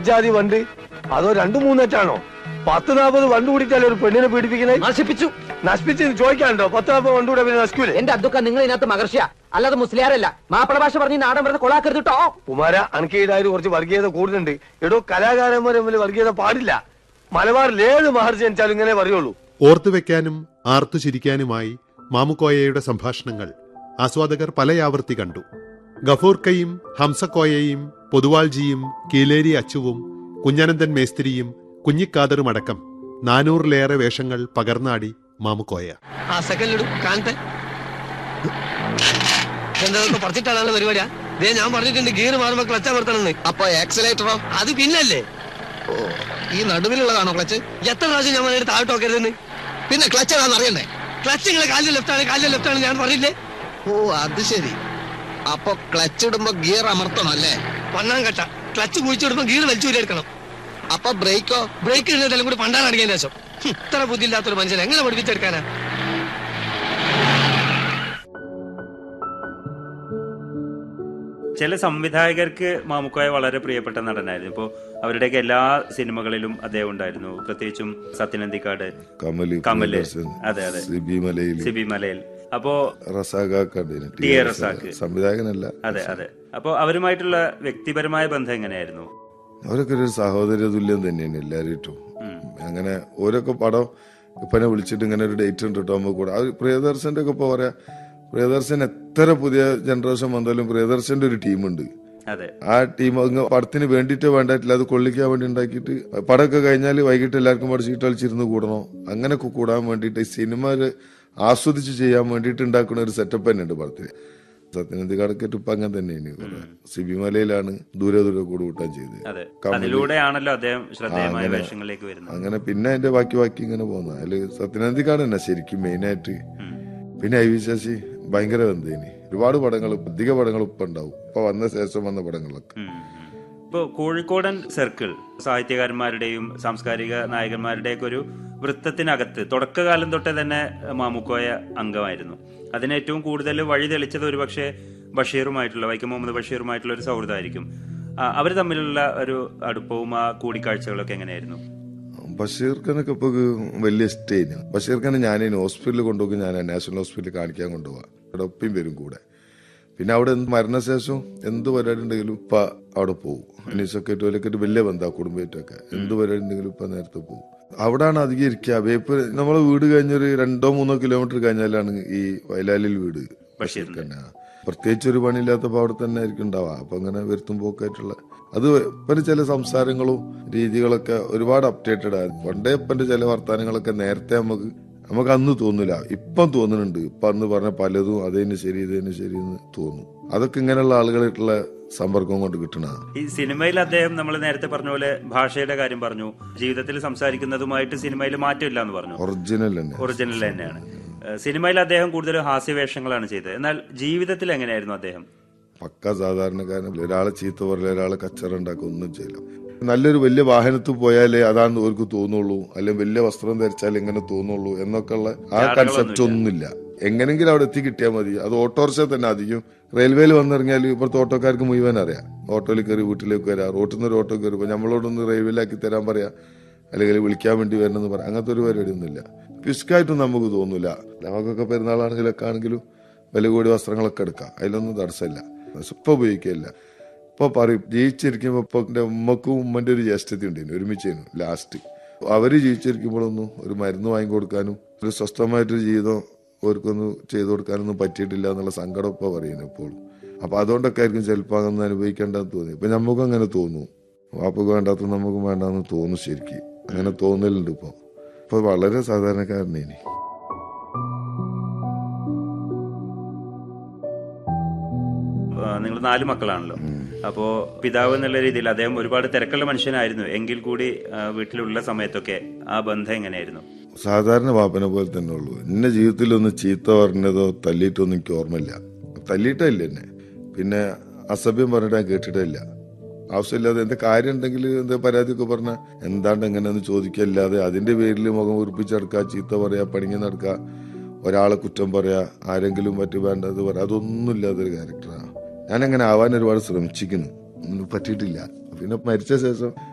ജാതി വണ്ട് അതോ രണ്ടു മൂന്നെറ്റാണോ പത്ത് നാൽപ്പത് വണ്ട് കൂടിയിട്ടല്ലേ ഒരു പെണ്ണിനെ പീഡിപ്പിക്കണേ നശിപ്പിച്ചു നശിപ്പിച്ച് ചോദിക്കാനുണ്ടോ പത്ത് നാൽപ്പത് വണ്ട് കൂടെ പിന്നെ നശിക്കൂലേ എന്റെ അദ്ദുക്ക നിങ്ങൾ ഇതിനകത്ത് മഹർഷിയ അല്ലാതെ മുസ്ലിയാരല്ല മാപ്പിള ഭാഷ പറഞ്ഞ് ഈ നാടൻ വെറുതെ കൊളാക്കരുത് കേട്ടോ കുമാര അനക്ക് ഈടായാലും കുറച്ച് വർഗീയത കൂടുതലുണ്ട് എടോ കലാകാരന്മാർ തമ്മിൽ വർഗീയത പാടില്ല മലബാറിൽ ഏത് മഹർജി ജനിച്ചാലും ഇങ്ങനെ പറയുള്ളൂ ഓർത്തുവെക്കാനും ആർത്തു ചിരിക്കാനുമായി മാമുക്കോയയുടെ സംഭാഷണങ്ങൾ ആസ്വാദകർ പലയാവർത്തി കണ്ടു ഗഫൂർക്കയും ഹംസക്കോയയും പൊതുവാൾജിയും കീലേരി അച്ചുവും കുഞ്ഞനന്ദൻ മേസ്തിരിയും കുഞ്ഞിക്കാതറുമടക്കം നാനൂറിലേറെ വേഷങ്ങൾ പകർന്നാടി മാമുക്കോയ ആ സെക്കൻഡിലിടും കാണട്ടെ എന്താ പറിച്ചിട്ടാണല്ലോ പരിപാടിയാ ദേ ഞാൻ പറഞ്ഞിട്ടുണ്ട് ഗിയർ മാറുമ്പോ ക്ലച്ച് അമർത്തണമെന്ന് അപ്പൊ ആക്സിലേറ്ററോ അത് പിന്നല്ലേ ഓ ഈ നടുവിലുള്ളതാണോ ക്ലച്ച് എത്ര പ്രാവശ്യം ഞാൻ പറഞ്ഞിട്ട് താഴോട്ട് നോക്കരുതെന്ന് പിന്നെ ക്ലച്ച് ഏതാണെന്ന് അറിയണ്ടേ ക്ലച്ച് നിങ്ങളെ കാലിന്റെ ലെഫ്റ്റ് ആണ് കാലിന്റെ ലെഫ്റ്റ് ആണ് ഞാൻ പറഞ്ഞില്ലേ ഓ അത് ശരി അപ്പൊ ക്ലച്ച് ഇടുമ്പോ ഗിയർ അമർത്തണം അല്ലേ പണ്ണാൻ കട്ട ക്ലച്ച് കുഴിച്ചിടുമ്പോ ഗിയർ വലിച്ചു എടുക്കണം അപ്പൊ ബ്രേക്കോ ബ്രേക്ക് ഇടുന്നതെല്ലാം കൂടി പണ്ടാൻ അടങ്ങിയതിന് ശേഷം ഹും, ഇത്ര ബുദ്ധിയില്ലാത്തൊരു മനുഷ്യൻ എങ്ങനെ പഠിപ്പിച്ചെടുക്കാനാ ചില സംവിധായകർക്ക് മാമുക്കോയ വളരെ പ്രിയപ്പെട്ട നടനായിരുന്നു ഇപ്പോൾ അവരുടെയൊക്കെ എല്ലാ സിനിമകളിലും അദ്ദേഹം ഉണ്ടായിരുന്നു പ്രത്യേകിച്ചും സത്യനന്ദിക്കാട് കമല് കമല് പ്രിയദർശൻ, അതെ അതെ സിബി മലയിൽ സിബി മലയിൽ അപ്പോ റസാഖാക്കാണ് ടി എ റസാഖ്. സംവിധായകനല്ല അതെ അതെ അപ്പോ അവരുമായിട്ടുള്ള വ്യക്തിപരമായ ബന്ധം എങ്ങനെയായിരുന്നു അവരൊക്കെ ഒരു സഹോദര തുല്യം തന്നെയാണ് എല്ലാവരും അങ്ങനെ ഓരോക്കെ പടം ഇപ്പനെ വിളിച്ചിട്ട് ഇങ്ങനെ ഒരു ഡേറ്റ് ഉണ്ട് കേട്ടോ നമുക്ക് കൂടെ അത് പ്രിയദർശന്റെ ഒക്കെ ഇപ്പൊ പറയാ പ്രിയദർശൻ എത്ര പുതിയ ജനറേഷൻ വന്നാലും പ്രിയദർശന്റെ ഒരു ടീമുണ്ട് അതെ ആ ടീം അങ്ങ് പടത്തിന് വേണ്ടിയിട്ട് വേണ്ടായിട്ടില്ല അത് കൊള്ളിക്കാൻ വേണ്ടി ഉണ്ടാക്കിയിട്ട് പടമൊക്കെ കഴിഞ്ഞാൽ വൈകിട്ട് എല്ലാവർക്കും പഠിച്ചിട്ട് കളിച്ചിരുന്ന് കൂടണോ അങ്ങനെയൊക്കെ കൂടാൻ വേണ്ടിയിട്ട് ഈ സിനിമ ഒരു ആസ്വദിച്ച് ചെയ്യാൻ വേണ്ടിയിട്ട് ഉണ്ടാക്കുന്ന ഒരു സെറ്റപ്പ് തന്നെ ഉണ്ട് പടത്തിന് സത്യനന്ദി കടക്കറ്റ് ഇപ്പൊ അങ്ങനെ തന്നെയാണ് കുറെ. സിബി മലയിലാണ് ദൂരെ ദൂരെ കൂടെ കൂട്ടാൻ ചെയ്തത് അതെ കമല്. അതിലൂടെയാണല്ലോ അദ്ദേഹം ശ്രദ്ധേയമായ അങ്ങനെ. വേഷങ്ങളിലേക്ക് വരുന്നത് അങ്ങനെ പിന്നെ അതിന്റെ ബാക്കി ബാക്കി ഇങ്ങനെ പോകുന്ന അതില് സത്യനന്ദിക്കാട് തന്നെ ശരിക്കും മെയിനായിട്ട് പിന്നെ ഐ വി ശശി ഭയങ്കര ബന്ധേനി ഒരുപാട് പടങ്ങൾ അധിക പടങ്ങൾ ഇപ്പൊ ഉണ്ടാവും ഇപ്പൊ വന്ന ശേഷം വന്ന പടങ്ങളൊക്കെ ഇപ്പോൾ കോഴിക്കോടൻ സർക്കിൾ സാഹിത്യകാരന്മാരുടെയും സാംസ്കാരിക നായകന്മാരുടെയൊക്കെ ഒരു വൃത്തത്തിനകത്ത് തുടക്കകാലം തൊട്ടേ തന്നെ മാമുക്കോയ അംഗമായിരുന്നു അതിന് ഏറ്റവും കൂടുതൽ വഴി തെളിച്ചത് ഒരുപക്ഷെ ബഷീറുമായിട്ടുള്ള വൈക്കം മുഹമ്മദ് ബഷീറുമായിട്ടുള്ള ഒരു സൗഹൃദമായിരിക്കും അവർ തമ്മിലുള്ള ഒരു അടുപ്പവും ആ കൂടിക്കാഴ്ചകളൊക്കെ എങ്ങനെയായിരുന്നു ബഷീർ ഖാനൊക്കെ ഇപ്പൊ വലിയ ഇഷ്ടേനു ബഷീർ ഖാനെ ഞാൻ ഹോസ്പിറ്റലിൽ കൊണ്ടുപോയി ഞാൻ നാഷണൽ ഹോസ്പിറ്റലിൽ കാണിക്കാൻ കൊണ്ടുപോവാ അവിടെ ഒപ്പം വരും കൂടെ പിന്നെ അവിടെ എന്ത് മരണശേഷം എന്ത് പരിപാടി ഉണ്ടെങ്കിലും ഇപ്പൊ അവിടെ പോകും അനീസൊക്കെ ഓലൊക്കെ വലിയ ബന്ധാ കുടുംബമായിട്ടൊക്കെ എന്ത് പരിപാടി ഉണ്ടെങ്കിലും ഇപ്പൊ നേരത്തെ പോകും അവിടാണ് അധികം ഇരിക്കുക വേപ്പ് നമ്മളെ വീട് കഴിഞ്ഞൊരു രണ്ടോ മൂന്നോ കിലോമീറ്റർ കഴിഞ്ഞാലാണ് ഈ വയലാലിൽ വീട് ബഷീറിന്റെ. തന്നെ പ്രത്യേകിച്ച് ഒരു പണിയില്ലാത്തപ്പോ അവിടെ തന്നെ ആയിരിക്കും ഉണ്ടാവുക അപ്പൊ അങ്ങനെ വരുത്തും പോക്കായിട്ടുള്ള അത് ഇപ്പന്റെ ചില സംസാരങ്ങളും രീതികളൊക്കെ ഒരുപാട് അപ്ഡേറ്റഡ് ആയിരുന്നു പണ്ടേ ഇപ്പന്റെ ചില വർത്തമാനങ്ങളൊക്കെ നേരത്തെ നമുക്ക് നമുക്ക് അന്ന് തോന്നില്ല ഇപ്പം തോന്നുന്നുണ്ട് ഇപ്പൊ അന്ന് പറഞ്ഞ പലതും അതേന് ശരി ഇതേന് ശരി എന്ന് തോന്നും അതൊക്കെ ഇങ്ങനെയുള്ള ആളുകളായിട്ടുള്ള സമ്പർക്കം കൊണ്ട് കിട്ടണതാണ് ഈ സിനിമയിൽ അദ്ദേഹം നമ്മൾ നേരത്തെ പറഞ്ഞ പോലെ ഭാഷയുടെ കാര്യം പറഞ്ഞു ജീവിതത്തിൽ സംസാരിക്കുന്നതുമായിട്ട് സിനിമയിൽ മാറ്റമില്ല എന്ന് പറഞ്ഞു ഒറിജിനൽ തന്നെ ഒറിജിനൽ തന്നെയാണ് ഏഹ് സിനിമയിൽ അദ്ദേഹം കൂടുതൽ ഹാസ്യവേഷങ്ങളാണ് ചെയ്തത് എന്നാൽ ജീവിതത്തിൽ എങ്ങനെയായിരുന്നു അദ്ദേഹം പക്ക സാധാരണക്കാരൻ ഒരാളെ ചീത്ത പറയില്ല ഒരാളെ കച്ചറ ഉണ്ടാക്കുക ഒന്നും ചെയ്യില്ല നല്ലൊരു വലിയ വാഹനത്തിൽ പോയാലേ അതാന്ന് അവർക്ക് തോന്നുള്ളൂ അല്ലെങ്കിൽ വലിയ വസ്ത്രം ധരിച്ചാലേ ഇങ്ങനെ തോന്നുള്ളൂ എന്നൊക്കെയുള്ള ആ കൺസെപ്റ്റ് ഒന്നുമില്ല എങ്ങനെങ്കിലും അവിടെ എത്തി കിട്ടിയാൽ മതി അത് ഓട്ടോറിക്ഷ തന്നെ അധികം റെയിൽവേയിൽ വന്നിറങ്ങിയാൽ ഇവിടുത്തെ ഓട്ടോക്കാർക്ക് മുഴുവൻ അറിയാം ഓട്ടോയിൽ കയറി വീട്ടിലേക്ക് വരാം റോട്ടിൽ നിന്ന് ഒരു ഓട്ടോ കയറി നമ്മളോടൊന്ന് റെയിൽവേയിലാക്കി തരാൻ പറയാം അല്ലെങ്കിൽ വിളിക്കാൻ വേണ്ടി വരണമെന്ന് പറയാം അങ്ങനത്തെ ഒരു പരിപാടി ഒന്നുമില്ല പിസ്കായിട്ടും നമുക്ക് തോന്നൂല നമുക്കൊക്കെ പെരുന്നാളാണെങ്കിലൊക്കെ ആണെങ്കിലും വില കൂടിയ വസ്ത്രങ്ങളൊക്കെ എടുക്കാം അതിലൊന്നും തടസ്സമില്ല പക്ഷെ ഇപ്പൊ ഉപയോഗിക്കില്ല ഇപ്പൊ പറയും ജീവിച്ചിരിക്കുമ്പോ ഇപ്പൊ എന്റെ ഉമ്മക്കും ഉമ്മന്റെ ഒരു ജ്യേഷ്ഠത്തി ഉണ്ടായിരുന്നു ഒരുമിച്ചായിരുന്നു ലാസ്റ്റ് അവര് ജീവിച്ചിരിക്കുമ്പോഴൊന്നും ഒരു മരുന്ന് വാങ്ങി കൊടുക്കാനും ഒരു സ്വസ്ഥമായിട്ടൊരു ജീവിതം അവർക്കൊന്നും ചെയ്തു കൊടുക്കാനൊന്നും പറ്റിയിട്ടില്ല എന്നുള്ള സങ്കടം ഇപ്പൊ പറയുന്നു ഇപ്പോഴും അപ്പൊ അതുകൊണ്ടൊക്കെ ആയിരിക്കും ചിലപ്പോൾ അങ്ങനെ അനുഭവിക്കേണ്ടെന്ന് തോന്നി ഇപ്പൊ നമുക്കും അങ്ങനെ തോന്നും വാപ്പക്ക് വേണ്ടാത്ത നമുക്കും വേണ്ടെന്ന് തോന്നും ശരിക്കും അങ്ങനെ തോന്നലുണ്ട് ഇപ്പൊ ഇപ്പൊ വളരെ സാധാരണക്കാരനേനി നിങ്ങൾ നാല് മക്കളാണല്ലോ അപ്പോ പിതാവ് എന്നുള്ള രീതിയിൽ അദ്ദേഹം ഒരുപാട് തിരക്കുള്ള മനുഷ്യനായിരുന്നു എങ്കിൽ കൂടി ആ, വീട്ടിലുള്ള സമയത്തൊക്കെ ആ ബന്ധം എങ്ങനെയായിരുന്നു സാധാരണ വാപ്പനെ പോലെ തന്നെ ഉള്ളൂ എന്നെ ജീവിതത്തിലൊന്ന് ചീത്ത പറഞ്ഞതോ തല്ലിയിട്ടൊന്നും എനിക്ക് ഓർമ്മയില്ല തല്ലിയിട്ടില്ല എന്നെ പിന്നെ അസഭ്യം പറഞ്ഞിട്ട് ഞാൻ കേട്ടിട്ടില്ല ആവശ്യമില്ലാതെ എന്താ കാര്യം ഉണ്ടെങ്കിൽ എന്താ പരാതിയൊക്കെ പറഞ്ഞ എന്താണ്ട് എങ്ങനെയെന്ന് ചോദിക്കല്ലാതെ അതിന്റെ പേരിൽ മുഖം ഉറപ്പിച്ചെടുക്കുക ചീത്ത പറയാ പണിങ്ങി നടക്കുക ഒരാളെ കുറ്റം പറയാ ആരെങ്കിലും പറ്റി വേണ്ടത് പറയാ അതൊന്നും ഇല്ലാത്തൊരു ക്യാരക്ടറാണ് ഞാൻ അങ്ങനെ ആവാൻ ഒരുപാട് ശ്രമിച്ചിരിക്കുന്നു ഒന്നും പറ്റിയിട്ടില്ല പിന്നെ മരിച്ച ശേഷം